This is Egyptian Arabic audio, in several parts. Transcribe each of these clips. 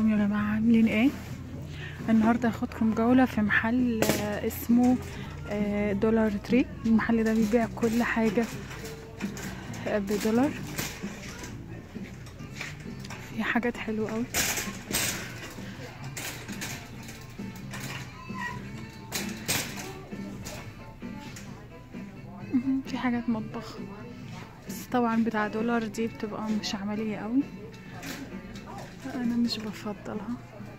ازيكم يا جماعة عاملين ايه النهاردة هاخدكم جولة في محل آه، اسمه آه، دولار تري المحل ده بيبيع كل حاجة آه، بدولار في حاجات حلوة قوي مهم، في حاجات مطبخ بس طبعا بتاع دولار دي بتبقى مش عملية قوي انا مش بفضلها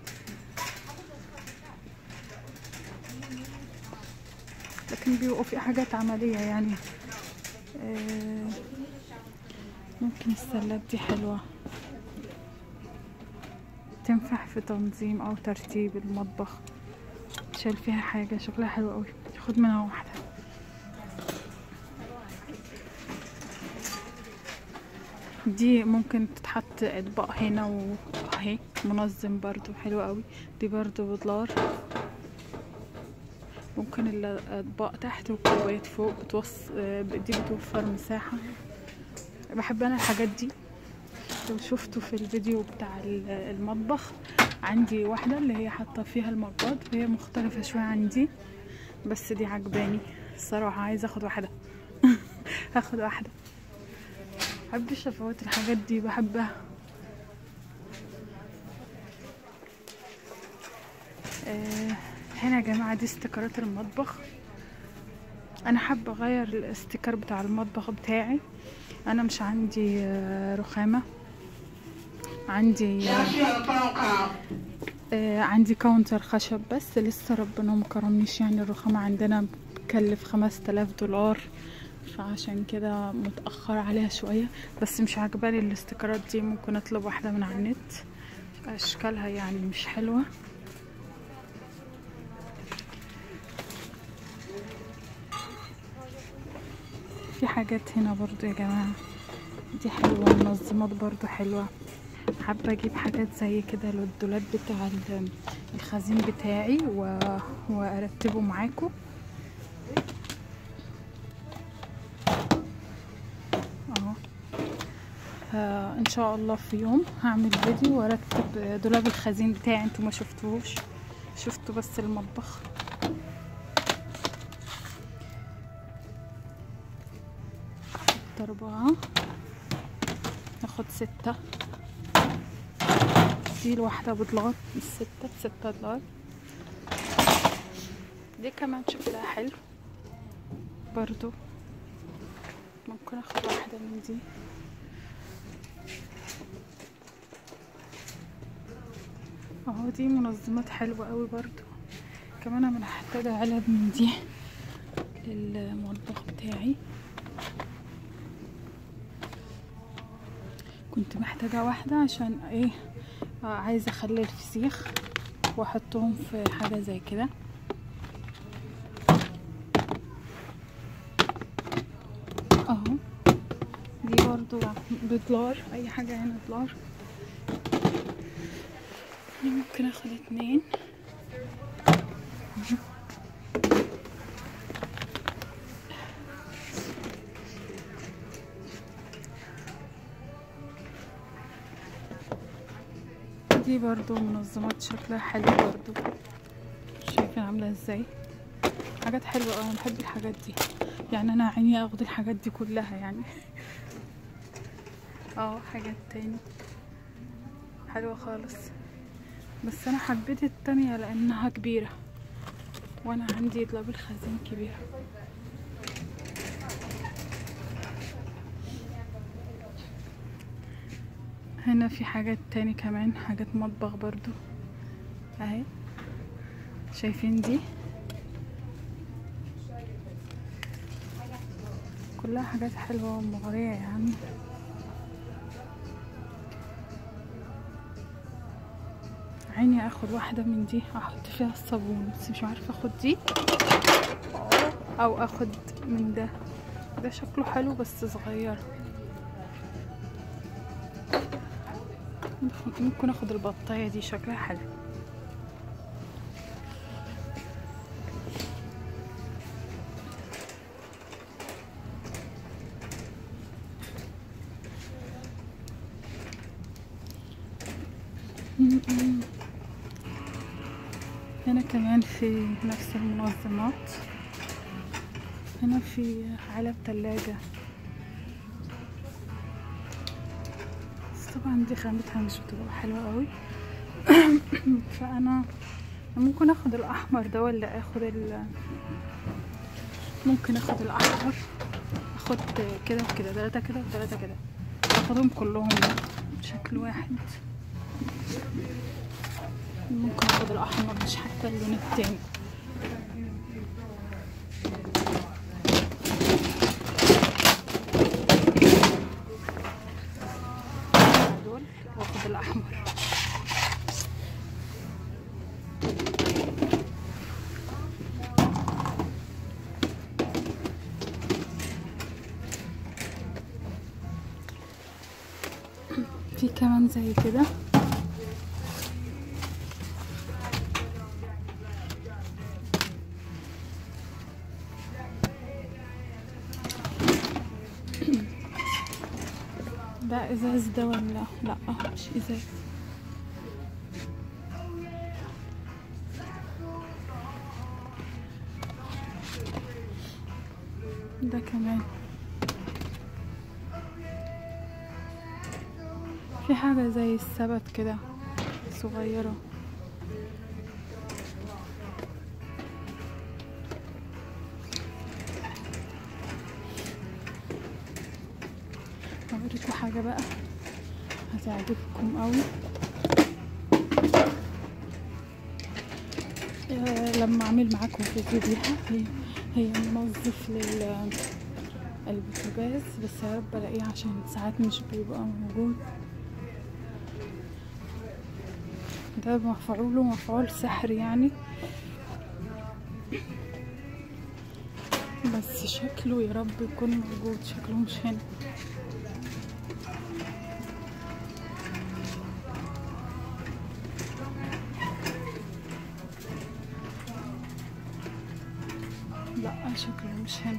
لكن بيبقوا في حاجات عملية يعني آه، ممكن السلات دي حلوة تنفع في تنظيم او ترتيب المطبخ شايل فيها حاجة شكلها حلو قوي خد منها واحدة دي ممكن تتحط اطباق هنا واهي منظم برضو حلو قوي دي برضو بدولار ممكن الاطباق تحت والكوبايات فوق بتوص... آه، دي بتوفر مساحة بحب انا الحاجات دي لو شفتوا في الفيديو بتاع ال- المطبخ عندي واحدة اللي هي حاطة فيها المجات وهي مختلفة شوية عن دي بس دي عجباني الصراحة عايزة اخد واحدة هاخد واحدة محبش افوت الحاجات دي بحبها آه، هنا يا جماعة دي استيكرات المطبخ انا حابة اغير الاستيكر بتاع المطبخ بتاعي انا مش عندي آه، رخامة عندي آه، آه، عندي كاونتر خشب بس لسه ربنا مكرمنيش يعني الرخامة عندنا بتكلف خمس تلاف دولار فعشان كده متأخر عليها شوية بس مش عجباني الاستيكرات دي ممكن اطلب واحدة من على النت اشكالها يعني مش حلوة في حاجات هنا برضو يا جماعة دي حلوة منظمات برضو حلوة حابة اجيب حاجات زي كده للدولاب بتاع ال- الخزين بتاعي و... وارتبه معاكم اهو آه، ان شاء الله في يوم هعمل فيديو وارتب دولاب الخزين بتاعي انتوا ما شفتوهوش شفتوا بس المطبخ ستة أربعة ناخد ستة دي الواحدة بدولار الستة بستة دولار دي كمان شكلها حلو برضو ممكن اخد واحدة من دي اهو دي منظمات حلوة قوي برضو كمان انا محتاجة علب من دي للمطبخ بتاعي كنت محتاجة واحدة عشان ايه آه، عايزة اخلي الفسيخ واحطهم في حاجة زي كده اهو دي برضو بدولار اي حاجة هنا دولار دي ممكن اخد اتنين دي برضو منظمات شكلها حلو برضو شايفين عاملة ازاي حاجات حلوة اوي انا بحب الحاجات دي يعني انا عيني اخد الحاجات دي كلها يعني اه حاجات تاني حلوة خالص بس انا حبيت التانية لانها كبيرة وانا عندي دولاب الخزين كبير هنا في حاجات تاني كمان حاجات مطبخ برضو اهي شايفين دي كلها حاجات حلوة ومغرية يعني عيني اخد واحدة من دي احط فيها الصابون بس مش عارفة اخد دي او اخد من ده ده شكله حلو بس صغير ممكن اخد البطاية دي شكلها حلو م- م. هنا كمان في نفس المنظمات هنا في علب تلاجة بس طبعا دي خامتها مش بتبقى حلوة قوي فانا ممكن اخد الاحمر ده ولا اخد ال ممكن اخد الاحمر اخد كده وكده تلاتة كده وتلاتة كده اخدهم كلهم بشكل واحد ممكن اخد الاحمر مش حتى اللون التاني دول واخد الاحمر في كمان زي كده ده ازاز ده ولا لا مش ازاز ده كمان في حاجة زي السبت كده صغيرة هوريكم حاجة بقى هتعجبكم قوي آه، لما اعمل معاكم فيديو بيها هي هي منظف لل البوتاجاز بس يا رب الاقيه عشان ساعات مش بيبقى موجود ده مفعوله مفعول سحر يعني بس شكله يا رب يكون موجود شكله مش هنا لا شكله مش هنا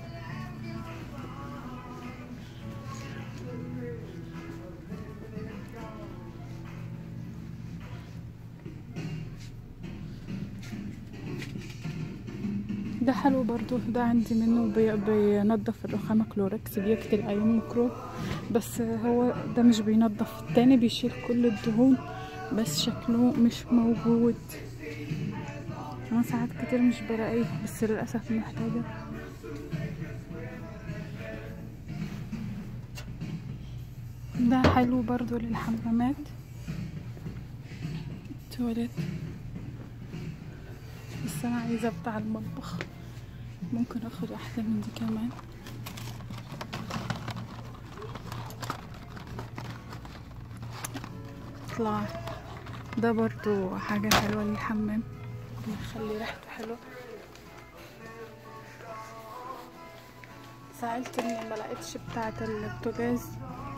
ده حلو برضو ده عندي منه بي- بينضف الرخامة كلوركس بيقتل أي ميكروب بس هو ده مش بينضف التاني بيشيل كل الدهون بس شكله مش موجود أنا ساعات كتير مش بلاقيه بس للأسف محتاجة ده حلو برضو للحمامات تواليت بس انا عايزه بتاع المطبخ ممكن اخد واحده من دي كمان طلع ده برضو حاجه حلوه للحمام بيخلي ريحته حلوه زعلت اني ما لقيتش بتاعه البوتاجاز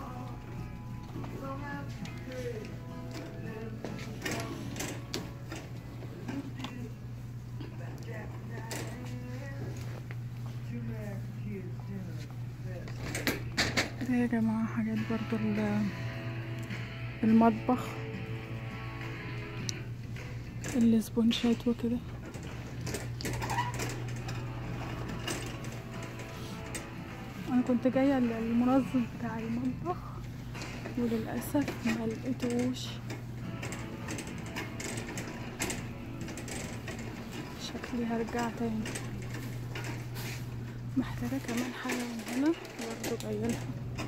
ده يا جماعة حاجات برضو ال- المطبخ الاسبونشات وكده انا كنت جاية المنظم بتاع المطبخ وللأسف ما لقيتوش شكلي هرجع تاني محتاجة كمان حاجة من هنا برضه جايلها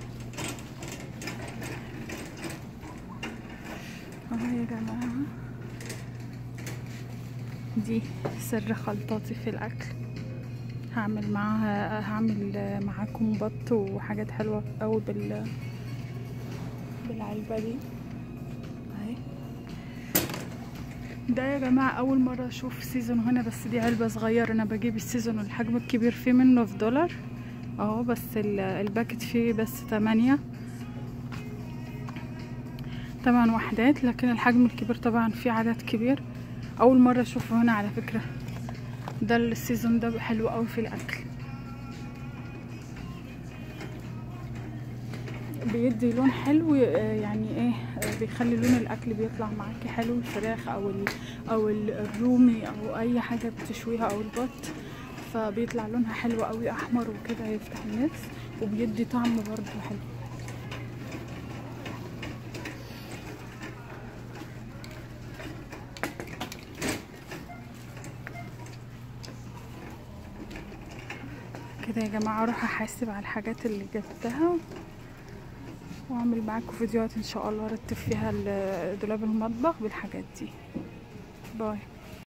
اهو يا جماعة دي سر خلطاتي في الأكل هعمل معاها هعمل معاكم بط وحاجات حلوة أوي بال بالعلبة دي اهي ده يا جماعة أول مرة أشوف سيزون هنا بس دي علبة صغيرة أنا بجيب السيزون الحجم الكبير فيه منه في دولار اهو بس ال- الباكت فيه بس تمانية تمن وحدات لكن الحجم الكبير طبعا فيه عدد كبير أول مرة أشوفه هنا على فكرة ده السيزون ده حلو أوي في الأكل بيدي لون حلو آه، يعني ايه آه، بيخلي لون الاكل بيطلع معاكي حلو الفراخ او ال او ال- الرومي او اي حاجه بتشويها او البط فبيطلع لونها حلو قوي احمر وكده يفتح النفس وبيدي طعم برضه حلو كده يا جماعه اروح احاسب على الحاجات اللي جبتها واعمل معاكم فيديوهات ان شاء الله ارتب فيها ال- دولاب المطبخ بالحاجات دي باي